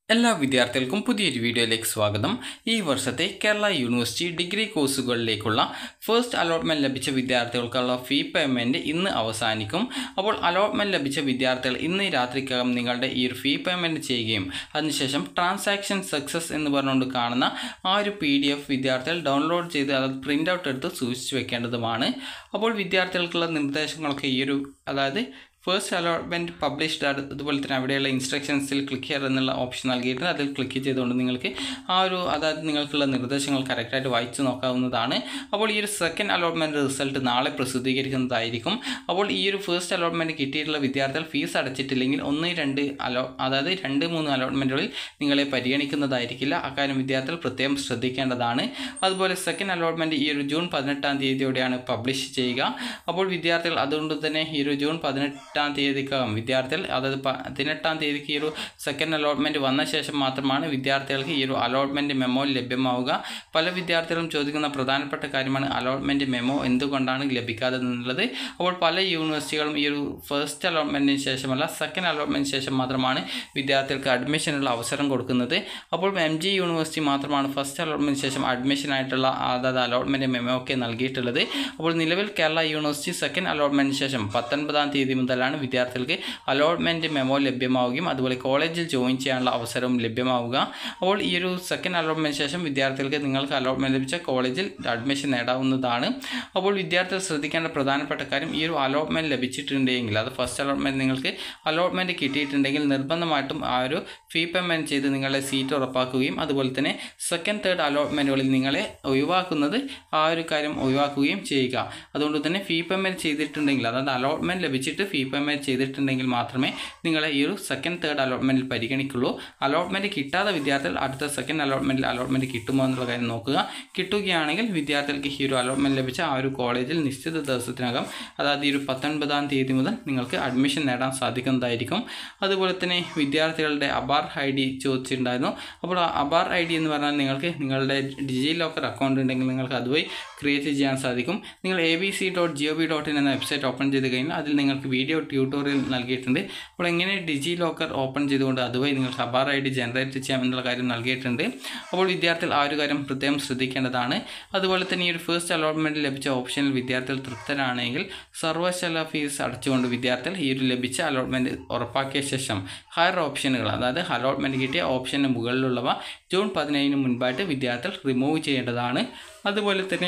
എല്ലാ വിദ്യാർത്ഥികൾക്കും പുതിയൊരു വീഡിയോയിലേക്ക് സ്വാഗതം ഈ വർഷത്തെ കേരള യൂണിവേഴ്സിറ്റി ഡിഗ്രി കോഴ്സുകളിലേക്കുള്ള ഫസ്റ്റ് അലോട്ട്മെൻറ്റ് ലഭിച്ച വിദ്യാർത്ഥികൾക്കുള്ള ഫീ പേയ്മെൻറ്റ് ഇന്ന് അവസാനിക്കും അപ്പോൾ അലോട്ട്മെൻറ്റ് ലഭിച്ച വിദ്യാർത്ഥികൾ ഇന്ന് രാത്രിക്കകം നിങ്ങളുടെ ഈ ഒരു ഫീ പേയ്മെൻറ്റ് ചെയ്യുകയും അതിനുശേഷം ട്രാൻസാക്ഷൻ സക്സസ് എന്ന് പറഞ്ഞുകൊണ്ട് കാണുന്ന ആ ഒരു പി ഡി എഫ് വിദ്യാർത്ഥികൾ ഡൗൺലോഡ് ചെയ്ത് അത് പ്രിൻ്റ് ഔട്ട് എടുത്ത് സൂക്ഷിച്ചു വെക്കേണ്ടതുമാണ് അപ്പോൾ വിദ്യാർത്ഥികൾക്കുള്ള നിർദ്ദേശങ്ങളൊക്കെ ഈ ഒരു അതായത് ഫസ്റ്റ് അലോട്ട്മെൻറ്റ് പബ്ലിഷ്ഡ് അതുപോലെ തന്നെ അവിടെയുള്ള ഇൻസ്ട്രക്ഷൻസിൽ ക്ലിക്ക് ചെയ്യുക എന്നുള്ള ഓപ്ഷൻ നൽകിയിട്ടുണ്ട് അതിൽ ക്ലിക്ക് ചെയ്തുകൊണ്ട് നിങ്ങൾക്ക് ആ ഒരു അതായത് നിങ്ങൾക്കുള്ള നിർദ്ദേശങ്ങൾ കറക്റ്റായിട്ട് വായിച്ചു നോക്കാവുന്നതാണ് അപ്പോൾ ഈ ഒരു സെക്കൻഡ് അലോട്ട്മെൻറ്റ് റിസൾട്ട് നാളെ പ്രസിദ്ധീകരിക്കുന്നതായിരിക്കും അപ്പോൾ ഈ ഒരു ഫസ്റ്റ് അലോട്ട്മെൻറ്റ് കിട്ടിയിട്ടുള്ള വിദ്യാർത്ഥികൾ ഫീസ് അടച്ചിട്ടില്ലെങ്കിൽ ഒന്ന് രണ്ട് അലോ അതായത് രണ്ട് മൂന്ന് അലോട്ട്മെൻറ്റുകളിൽ നിങ്ങളെ പരിഗണിക്കുന്നതായിരിക്കില്ല അക്കാര്യം വിദ്യാർത്ഥികൾ പ്രത്യേകം ശ്രദ്ധിക്കേണ്ടതാണ് അതുപോലെ സെക്കൻഡ് അലോട്ട്മെൻറ്റ് ഈ ഒരു ജൂൺ പതിനെട്ടാം തീയതിയോടെയാണ് പബ്ലിഷ് ചെയ്യുക അപ്പോൾ വിദ്യാർത്ഥികൾ അതുകൊണ്ട് തന്നെ ഈ ഒരു ജൂൺ പതിനെട്ടാം തീയതിക്കകം വിദ്യാർത്ഥികൾ അതായത് പതിനെട്ടാം തീയതിക്ക് ഈ ഒരു സെക്കൻഡ് അലോട്ട്മെൻറ്റ് വന്ന ശേഷം മാത്രമാണ് വിദ്യാർത്ഥികൾക്ക് ഈ ഒരു അലോട്ട്മെൻറ്റ് മെമ്മോ ലഭ്യമാവുക പല വിദ്യാർത്ഥികളും ചോദിക്കുന്ന പ്രധാനപ്പെട്ട കാര്യമാണ് അലോട്ട്മെൻറ്റ് മെമ്മോ എന്തുകൊണ്ടാണ് ലഭിക്കാതെ എന്നുള്ളത് അപ്പോൾ പല യൂണിവേഴ്സിറ്റികളും ഈ ഒരു ഫസ്റ്റ് അലോട്ട്മെൻറ്റിന് ശേഷമല്ല സെക്കൻഡ് അലോട്ട്മെൻറ്റിന് ശേഷം മാത്രമാണ് വിദ്യാർത്ഥികൾക്ക് അഡ്മിഷനുള്ള അവസരം കൊടുക്കുന്നത് അപ്പോൾ എം ജി യൂണിവേഴ്സിറ്റി മാത്രമാണ് ഫസ്റ്റ് അലോട്ട്മെൻറ്റിന് ശേഷം അഡ്മിഷനായിട്ടുള്ള അതായത് അലോട്ട്മെൻറ്റ് മെമ്മോ ഒക്കെ നൽകിയിട്ടുള്ളത് അപ്പോൾ നിലവിൽ കേരള യൂണിവേഴ്സിറ്റി സെക്കൻഡ് അലോട്ട്മെൻറ്റിന് ശേഷം പത്തൊൻപതാം തീയതി മുതലാണ് വിദ്യാർത്ഥികൾക്ക് അലോട്ട്മെൻറ്റ് മെമ്മോ ലഭ്യമാവുകയും അതുപോലെ കോളേജിൽ ജോയിൻ ചെയ്യാനുള്ള അവസരവും ലഭ്യമാവുക അപ്പോൾ ഈ ഒരു സെക്കൻഡ് അലോട്ട്മെൻറ്റിന് ശേഷം വിദ്യാർത്ഥികൾക്ക് നിങ്ങൾക്ക് അലോട്ട്മെൻറ്റ് ലഭിച്ച കോളേജിൽ അഡ്മിഷൻ നേടാവുന്നതാണ് അപ്പോൾ വിദ്യാർത്ഥികൾ ശ്രദ്ധിക്കേണ്ട പ്രധാനപ്പെട്ട കാര്യം ഈ ഒരു അലോട്ട്മെൻറ്റ് ലഭിച്ചിട്ടുണ്ടെങ്കിൽ അത് ഫസ്റ്റ് അലോട്ട്മെൻറ്റ് നിങ്ങൾക്ക് അലോട്ട്മെൻറ്റ് കിട്ടിയിട്ടുണ്ടെങ്കിൽ നിർബന്ധമായിട്ടും ആ ഒരു ഫീ പേയ്മെൻറ്റ് ചെയ്ത് നിങ്ങളെ സീറ്റ് ഉറപ്പാക്കുകയും അതുപോലെ തന്നെ സെക്കൻഡ് തേർഡ് അലോട്ട്മെൻറ്റുകളിൽ നിങ്ങളെ ഒഴിവാക്കുന്നത് ആ ഒരു കാര്യം ഒഴിവാക്കുകയും ചെയ്യുക അതുകൊണ്ട് തന്നെ ഫീ പേയ്മെൻറ്റ് ചെയ്തിട്ടുണ്ടെങ്കിൽ അതായത് അലോട്ട്മെൻറ്റ് ലഭിച്ചിട്ട് ഫീ പേയ്മെൻറ്റ് ചെയ്തിട്ടുണ്ടെങ്കിൽ മാത്രമേ നിങ്ങളെ ഈ ഒരു സെക്കൻഡ് തേർഡ് അലോട്ട്മെൻറ്റിൽ പരിഗണിക്കുള്ളൂ അലോട്ട്മെൻറ്റ് കിട്ടാത്ത വിദ്യാർത്ഥികൾ അടുത്ത സെക്കൻഡ് അലോട്ട്മെൻറ്റിൽ അലോട്ട്മെൻറ്റ് കിട്ടുമോ എന്നുള്ള കാര്യം നോക്കുക കിട്ടുകയാണെങ്കിൽ വിദ്യാർത്ഥികൾക്ക് ഈ ഒരു അലോട്ട്മെൻറ്റ് ലഭിച്ച ആ ഒരു കോളേജിൽ നിശ്ചിത ദിവസത്തിനകം അതായത് ഈ ഒരു പത്തൊൻപതാം തീയതി മുതൽ നിങ്ങൾക്ക് അഡ്മിഷൻ നേടാൻ സാധിക്കുന്നതായിരിക്കും അതുപോലെ തന്നെ വിദ്യാർത്ഥികളുടെ അബാർ ഐ ഡി ചോദിച്ചിട്ടുണ്ടായിരുന്നു അപ്പോൾ ആ അബാർ ഐ ഡി എന്ന് പറഞ്ഞാൽ നിങ്ങൾക്ക് നിങ്ങളുടെ ഡിജി ലോക്കർ അക്കൗണ്ട് ഉണ്ടെങ്കിൽ നിങ്ങൾക്ക് അതുവഴി ക്രിയേറ്റ് ചെയ്യാൻ സാധിക്കും നിങ്ങൾ A B C dot G O V dot in എന്ന വെബ്സൈറ്റ് ഓപ്പൺ ചെയ്ത് കഴിഞ്ഞാൽ അതിൽ നിങ്ങൾക്ക് വീഡിയോ ട്യൂട്ടോറിയൽ നൽകിയിട്ടുണ്ട് അപ്പോൾ എങ്ങനെ ഡിജി ലോക്കർ ഓപ്പൺ ചെയ്തുകൊണ്ട് അതുവഴി നിങ്ങൾക്ക് അബാർ ഐ ഡി ജനറേറ്റ് ചെയ്യാം എന്നുള്ള കാര്യം നൽകിയിട്ടുണ്ട് അപ്പോൾ വിദ്യാർത്ഥികൾ ആ ഒരു കാര്യം പ്രത്യേകം ശ്രദ്ധിക്കേണ്ടതാണ് അതുപോലെ തന്നെ ഈ ഒരു ഫസ്റ്റ് അലോട്ട്മെൻറ്റ് ലഭിച്ച ഓപ്ഷനിൽ വിദ്യാർത്ഥികൾ തൃപ്തരാണെങ്കിൽ സർവശാല ഫീസ് അടച്ചുകൊണ്ട് വിദ്യാർത്ഥികൾ ഈ ഒരു ലഭിച്ച അലോട്ട്മെൻറ്റ് ഉറപ്പാക്കിയ ശേഷം ഹയർ ഓപ്ഷനുകൾ അതായത് അലോട്ട്മെൻറ്റ് കിട്ടിയ ഓപ്ഷന് മുകളിലുള്ളവ ജൂൺ പതിനേഴിന് മുൻപായിട്ട് വിദ്യാർത്ഥികൾ റിമൂവ് ചെയ്യേണ്ടതാണ് അതുപോലെ തന്നെ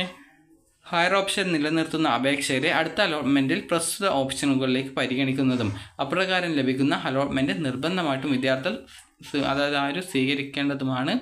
ഹയർ ഓപ്ഷൻ നിലനിർത്തുന്ന അപേക്ഷകരെ അടുത്ത അലോട്ട്മെൻറ്റിൽ പ്രസ്തുത ഓപ്ഷനുകളിലേക്ക് പരിഗണിക്കുന്നതും അപ്രകാരം ലഭിക്കുന്ന അലോട്ട്മെൻറ്റ് നിർബന്ധമായിട്ടും വിദ്യാർത്ഥികൾ അതായത് ആരും സ്വീകരിക്കേണ്ടതുമാണ്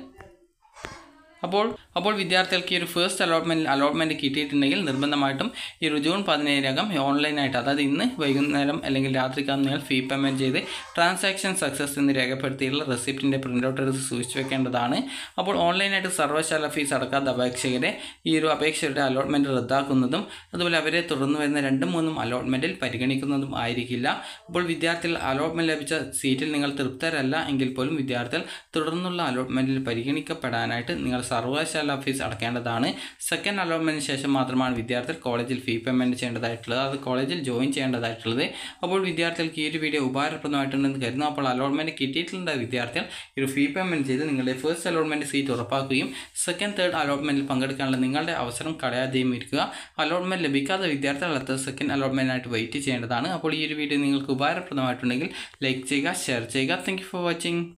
അപ്പോൾ അപ്പോൾ വിദ്യാർത്ഥികൾക്ക് ഈ ഒരു ഫസ്റ്റ് അലോട്ട്മെൻറ്റ് അലോട്ട്മെൻറ്റ് കിട്ടിയിട്ടുണ്ടെങ്കിൽ നിർബന്ധമായിട്ടും ഈ ഒരു ജൂൺ പതിനേഴകം ഓൺലൈനായിട്ട് അതായത് ഇന്ന് വൈകുന്നേരം അല്ലെങ്കിൽ രാത്രിക്കാലം നിങ്ങൾ ഫീ പേയ്മെൻറ്റ് ചെയ്ത് ട്രാൻസാക്ഷൻ സക്സസ് എന്ന് രേഖപ്പെടുത്തിയിട്ടുള്ള റെസിപ്റ്റിൻ്റെ പ്രിൻ്റ് ഔട്ട് എടുത്ത് സൂക്ഷിച്ചു വെക്കേണ്ടതാണ് അപ്പോൾ ഓൺലൈനായിട്ട് സർവ്വശാല ഫീസ് അടക്കാത്ത അപേക്ഷകരെ ഈ ഒരു അപേക്ഷയുടെ അലോട്ട്മെൻറ്റ് റദ്ദാക്കുന്നതും അതുപോലെ അവരെ തുടർന്ന് വരുന്ന രണ്ടും മൂന്നും അലോട്ട്മെൻറ്റിൽ പരിഗണിക്കുന്നതും ആയിരിക്കില്ല അപ്പോൾ വിദ്യാർത്ഥികൾ അലോട്ട്മെൻറ്റ് ലഭിച്ച സീറ്റിൽ നിങ്ങൾ തൃപ്തരല്ല എങ്കിൽ പോലും വിദ്യാർത്ഥികൾ തുടർന്നുള്ള അലോട്ട്മെൻറ്റിൽ പരിഗണിക്കപ്പെടാനായിട്ട് നിങ്ങൾ സർവകലാശാല ഫീസ് അടക്കേണ്ടതാണ് സെക്കൻഡ് അലോട്ട്മെൻറ്റിന് ശേഷം മാത്രമാണ് വിദ്യാർത്ഥികൾ കോളേജിൽ ഫീ പേയ്മെൻറ്റ് ചെയ്യേണ്ടതായിട്ടുള്ളത് അത് കോളേജിൽ ജോയിൻ ചെയ്യേണ്ടതായിട്ടുള്ളത് അപ്പോൾ വിദ്യാർത്ഥികൾക്ക് ഈ ഒരു വീഡിയോ ഉപകാരപ്രദമായിട്ടുണ്ടെന്ന് കരുതുന്നു അപ്പോൾ അലോട്ട്മെൻറ്റ് കിട്ടിയിട്ടുള്ള വിദ്യാർത്ഥികൾ ഈ ഒരു ഫീ പേയ്മെൻറ്റ് ചെയ്ത് നിങ്ങളുടെ ഫസ്റ്റ് അലോട്ട്മെൻറ്റ് സീറ്റ് ഉറപ്പാക്കുകയും സെക്കൻഡ് തേർഡ് അലോട്ട്മെൻറ്റിൽ പങ്കെടുക്കാനുള്ള നിങ്ങളുടെ അവസരം കളയാതെയും ഇരിക്കുക അലോട്ട്മെൻറ്റ് ലഭിക്കാത്ത വിദ്യാർത്ഥികൾ അടുത്ത സെക്കൻഡ് അലോട്ട്മെൻറ്റിനായിട്ട് വെയിറ്റ് ചെയ്യേണ്ടതാണ് അപ്പോൾ ഈ ഒരു വീഡിയോ നിങ്ങൾക്ക് ഉപകാരപ്രദമായിട്ടുണ്ടെങ്കിൽ ലൈക്ക് ചെയ്യുക ഷെയർ ചെയ്യുക താങ്ക് ഫോർ വാച്ചിങ്